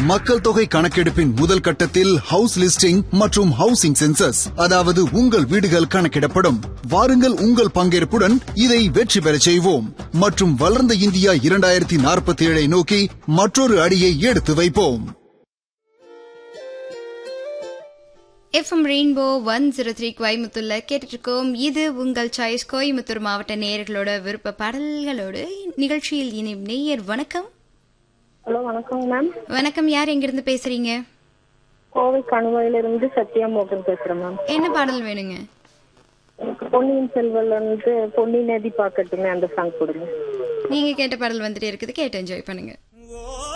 மக்கள் தொகை கணக்கெடுப்பின் முதல் கட்டத்தில் ஹவுஸ் லிஸ்டிங் மற்றும் ஹவுசிங் சென்சஸ் அதாவது உங்கள் வீடுகள் கணக்கிடப்படும் வாருங்கள் உங்கள் பங்கேற்புடன் இதை வெற்றி பெறச் செய்வோம் மற்றும் வளர்ந்த இந்தியா இரண்டாயிரத்தி நாற்பத்தி ஏழை நோக்கி மற்றொரு அடியை எடுத்து வைப்போம் FM rainbow one zero three கோயம்புத்தூர்ல கேட்டுட்டு இருக்கோம் இது உங்கள் சாய்ஸ் கோயம்புத்தூர் மாவட்ட நேயர்களோட விருப்ப பாடல்களோடு நிகழ்ச்சியில் இணையும் நேயர் வணக்கம் ஹலோ வணக்கம் மேம் வணக்கம் யார் எங்கிருந்து பேசுறீங்க கோவை கணுவாயிலிருந்து சத்யா மோகன் பேசுறேன் மேம் என்ன பாடல் வேணுங்க எனக்கு பொன்னியின் செல்வன்ல இருந்து பொன்னி நதி பார்க்கட்டுமே அந்த சாங் கொடுங்க நீங்க கேட்ட பாடல் வந்துட்டே இருக்குது கேட்டு என்ஜாய் பண்ணுங்க